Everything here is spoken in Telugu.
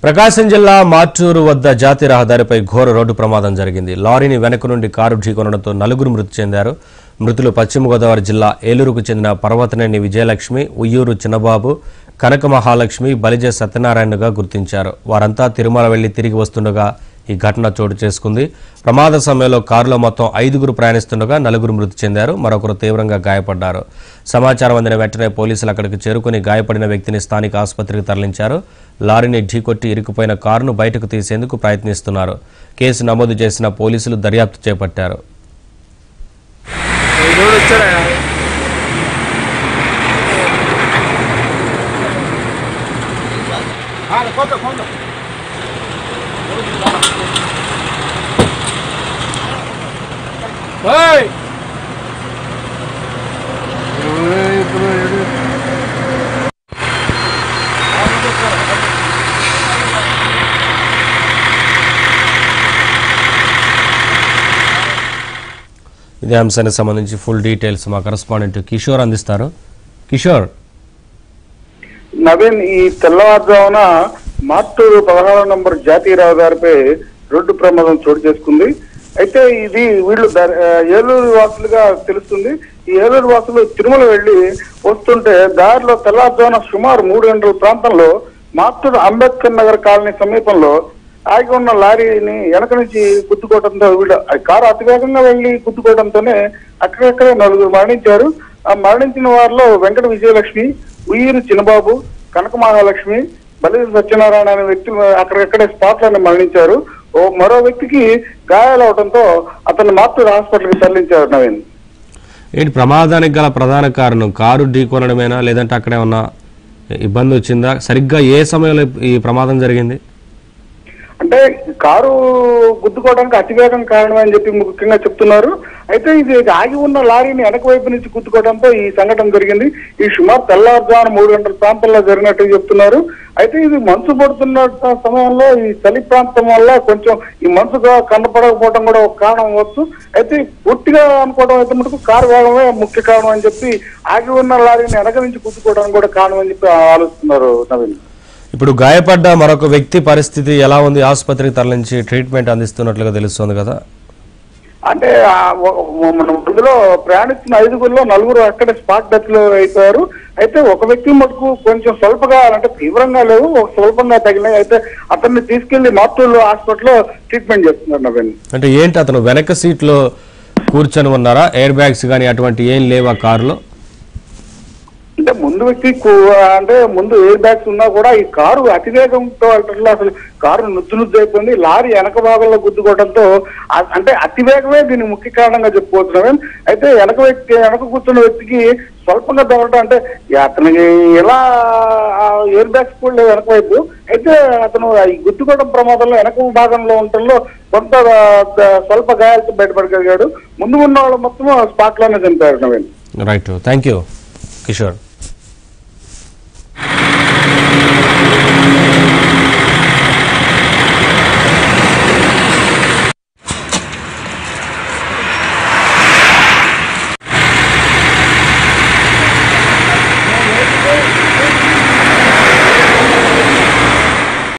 ప్రకాశం జిల్లా మార్చూరు వద్ద జాతీయ రహదారిపై ఘోర రోడ్డు ప్రమాదం జరిగింది లారీని వెనక నుండి కారు ఢీకొనడంతో నలుగురు మృతి చెందారు మృతులు పశ్చిమ గోదావరి జిల్లా ఏలూరుకు చెందిన పర్వతనేని విజయలక్ష్మి ఉయ్యూరు చిన్నబాబు కనక మహాలక్ష్మి బలిజ సత్యనారాయణగా గుర్తించారు వారంతా తిరుమల వెళ్లి తిరిగి వస్తుండగా ఈ ఘటన చోటు చేసుకుంది ప్రమాద సమయంలో కారులో మొత్తం ఐదుగురు ప్రయాణిస్తుండగా నలుగురు మృతి చెందారు మరొకరు తీవ్రంగా గాయపడ్డారు సమాచారం అందిన వెంటనే పోలీసులు అక్కడికి చేరుకుని గాయపడిన వ్యక్తిని స్థానిక ఆసుపత్రికి తరలించారు లారీని ఢీకొట్టి ఇరుకుపోయిన కారును బయటకు తీసేందుకు ప్రయత్నిస్తున్నారు కేసు నమోదు చేసిన పోలీసులు దర్యాప్తు చేపట్టారు ఎవడు వచ్చాడా ఓయ్ ఓయ్ ఇప్పుడు ఏడు ఇదే అంశానికి సంబంధించి ఫుల్ డీటెయిల్స్ మా కరస్పాండెంట్ కిషోర్ అందిస్తారు కిషోర్ నవీన్ ఈ తెల్లవారుజామున మార్టూరు పదహారు నంబర్ జాతీయ రహదారిపై రోడ్డు ప్రమాదం చోటు చేసుకుంది అయితే ఇది వీళ్ళు ద- ఆ, ఏలూరు వాసులుగా తెలుస్తుంది ఈ ఏలూరు వాసులు తిరుమల వెళ్లి వస్తుంటే దారిలో తెల్లవారుజామున సుమారు మూడు గంటల ప్రాంతంలో మార్టూరు అంబేద్కర్ నగర్ కాలనీ సమీపంలో ఆగి ఉన్న లారీని వెనక నుంచి గుద్దుకోవడంతో వీళ్ళు ఆ కారు అతివేగంగా వెళ్లి గుద్దుకోవడంతోనే అక్కడక్కడే నలుగురు మరణించారు ఆ మరణించిన వారిలో వెంకట విజయలక్ష్మి ఉయ్యూరు చిన్నబాబు కనక మహాలక్ష్మి బలి సత్యనారాయణ అనే వ్యక్తులు అక్కడక్కడే స్పాట్ లోనే మరణించారు ఓ మరో వ్యక్తికి గాయాలవడంతో అతన్ని మార్టూరు హాస్పిటల్కి తరలించారు నవీన్ ఏంటి ప్రమాదానికి గల ప్రధాన కారణం కారు ఢీకొనడమేనా లేదంటే అక్కడే ఉన్న ఇబ్బంది వచ్చిందా సరిగ్గా ఏ సమయంలో ఈ ప్రమాదం జరిగింది అంటే కారు గుద్దుకోవడానికి అతివేగం కారణం అని చెప్పి ముఖ్యంగా చెప్తున్నారు అయితే ఇది ఆగి ఉన్న లారీని వెనక వైపు నుంచి గుద్దుకోవడంతో ఈ సంఘటన జరిగింది ఈ సుమారు తెల్లవారుజామున మూడు గంటల ప్రాంతంలో జరిగినట్టు చెప్తున్నారు అయితే ఇది మంచు పడుతున్న సమయంలో ఈ చలి ప్రాంతం వల్ల కొంచెం ఈ మంచుగా కనపడకపోవడం కూడా ఒక కారణం అవ్వచ్చు అయితే పూర్తిగా అనుకోవడం అయితే మటుకు కారు వేగమే ముఖ్య కారణం అని చెప్పి ఆగి ఉన్న లారీని వెనక నుంచి గుద్దుకోవడానికి కూడా కారణం అని చెప్పి ఆలోచిస్తున్నారు నవీన్ ఇప్పుడు గాయపడ్డ మరొక వ్యక్తి పరిస్థితి ఎలా ఉంది ఆసుపత్రికి తరలించి ట్రీట్మెంట్ అందిస్తున్నట్లుగా తెలుస్తోంది కదా అంటే ఆ ఒ- ఒ- మన ఇందులో ప్రయాణిస్తున్న ఐదుగురిలో నలుగురు అక్కడే స్పాట్ డెత్ లో అయిపోయారు అయితే ఒక వ్యక్తి మటుకు కొంచెం స్వల్పగా అంటే తీవ్రంగా లేవు ఒక స్వల్పంగా తగిలినాయి అయితే అతన్ని తీసుకెళ్లి మార్టూరు హాస్పిటల్లో ట్రీట్మెంట్ చేస్తున్నారు నవీన్ అంటే ఏంటి అతను వెనక సీట్లో కూర్చొని ఉన్నారా ఎయిర్ బ్యాగ్స్ కానీ అటువంటి ఏం లేవా కారులో అంటే ముందు వ్యక్తి కు- అంటే ముందు ఎయిర్ బ్యాగ్స్ ఉన్నా కూడా ఈ కారు అతివేగంతో వెళ్ళటంలో అసలు కారు నుజ్జు నుజ్జు అయిపోయింది లారీ వెనక భాగంలో గుద్దుకోవడంతో ఆ- అంటే అతివేగమే దీనికి ముఖ్య కారణంగా చెప్పుకోవచ్చున్నాం అయితే వెనక వ్యక్తి వెనక కూర్చున్న వ్యక్తికి స్వల్పంగా తగలటం అంటే ఈ అతనికి ఎలా ఆ ఎయిర్ బ్యాగ్స్ కూడా లేవు వెనక వైపు అయితే అతను ఈ గుద్దుకోవడం ప్రమాదంలో వెనక భాగంలో ఉండటంలో కొంత ఆ, స్వల్ప గాయాలతో బయటపడగలిగాడు ముందు ఉన్న వాళ్ళు మొత్తం స్పాట్ లోనే చనిపోయారు Naveen right thank you Kishore